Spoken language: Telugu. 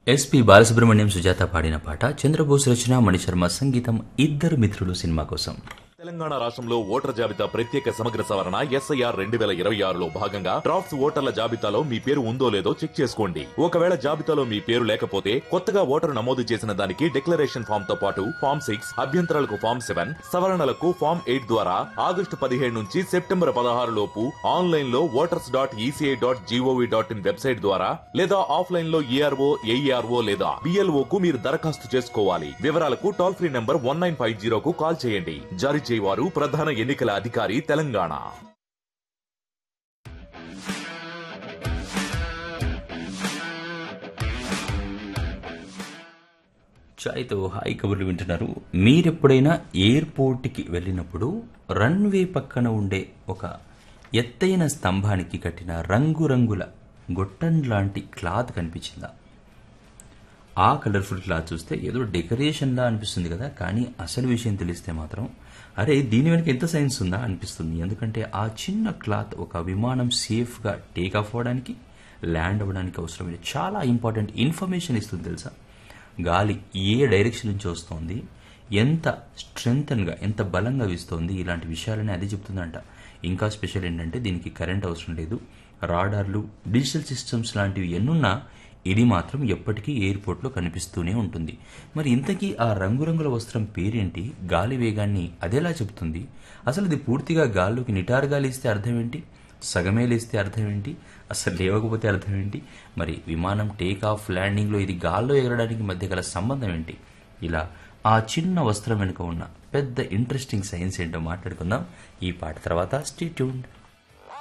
ఎస్పి బాలసుబ్రహ్మణ్యం సుజాత పాడిన పాట చంద్రబోస్ రచన మణిశర్మ సంగీతం ఇద్దరు మిత్రులు సినిమా కోసం తెలంగాణ రాష్ట్రంలో ఓటర్ జాబితా ప్రత్యేక సమగ్ర సవరణ ఎస్ఐఆర్ రెండు వేల ఇరవై ఆరులో భాగంగా డ్రాఫ్ట్స్ ఓటర్ల జాబితాలో మీ పేరు ఉందో లేదో చెక్ చేసుకోండి ఒకవేళ జాబితాలో మీ పేరు లేకపోతే కొత్తగా ఓటరు నమోదు చేసిన దానికి డిక్లరేషన్ ఫామ్ తో పాటు ఫామ్ సిక్స్ అభ్యంతరాలకు ఫామ్ సెవెన్ సవరణలకు ఫామ్ ఎయిట్ ద్వారా ఆగస్టు పదిహేడు నుంచి సెప్టెంబర్ పదహారు లోపు ఆన్లైన్ లో voters dot ECI dot G O V dot in website ద్వారా లేదా ఆఫ్లైన్ లో ఈఆర్ఓ ఏఈఆర్ఓ లేదా బిఎల్ఓ కు మీరు దరఖాస్తు చేసుకోవాలి వివరాలకు toll free number one nine five జీరోకు కాల్ చేయండి జారీ చేయవారు ప్రధాన ఎన్నికల అధికారి తెలంగాణ చాయ్తో హాయ్ కబుర్లు వింటున్నారు మీరెప్పుడైనా ఎయిర్పోర్ట్కి వెళ్ళినప్పుడు రన్వే పక్కన ఉండే ఒక ఎత్తైన స్తంభానికి కట్టిన రంగురంగుల గొట్టం లాంటి క్లాత్ కనిపించిందా ఆ కలర్ఫుల్ క్లాత్ చూస్తే ఏదో డెకరేషన్లా అనిపిస్తుంది కదా కానీ అసలు విషయం తెలిస్తే మాత్రం అరే దీని వెనక ఎంత సైన్స్ ఉందా అనిపిస్తుంది ఎందుకంటే ఆ చిన్న క్లాత్ ఒక విమానం సేఫ్గా టేక్ ఆఫ్ అవ్వడానికి ల్యాండ్ అవ్వడానికి అవసరమైన చాలా ఇంపార్టెంట్ ఇన్ఫర్మేషన్ ఇస్తుంది తెలుసా గాలి ఏ డైరెక్షన్ నుంచి వస్తోంది ఎంత స్ట్రెంగ్తన్గా ఎంత బలంగా వీస్తోంది ఇలాంటి విషయాలని అది చెప్తుందంట ఇంకా స్పెషల్ ఏంటంటే దీనికి కరెంట్ అవసరం లేదు రాడార్లు డిజిటల్ సిస్టమ్స్ లాంటివి ఎన్నున్నా ఇది మాత్రం ఎప్పటికీ ఎయిర్పోర్ట్లో కనిపిస్తూనే ఉంటుంది మరి ఇంతకీ ఆ రంగురంగుల వస్త్రం పేరేంటి గాలి వేగాన్ని అదెలా చెబుతుంది అసలు ఇది పూర్తిగా గాల్లోకి నిటారుగా లేస్తే అర్థం ఏంటి సగమే లేస్తే అర్థం ఏంటి అసలు లేవకపోతే అర్థం ఏంటి మరి విమానం టేక్ ఆఫ్ ల్యాండింగ్లో ఇది గాల్లో ఎగరడానికి మధ్య గల సంబంధం ఏంటి ఇలా ఆ చిన్న వస్త్రం వెనుక ఉన్న పెద్ద ఇంట్రెస్టింగ్ సైన్స్ ఏంటో మాట్లాడుకుందాం ఈ పాట తర్వాత స్టీ ట్యూన్డ్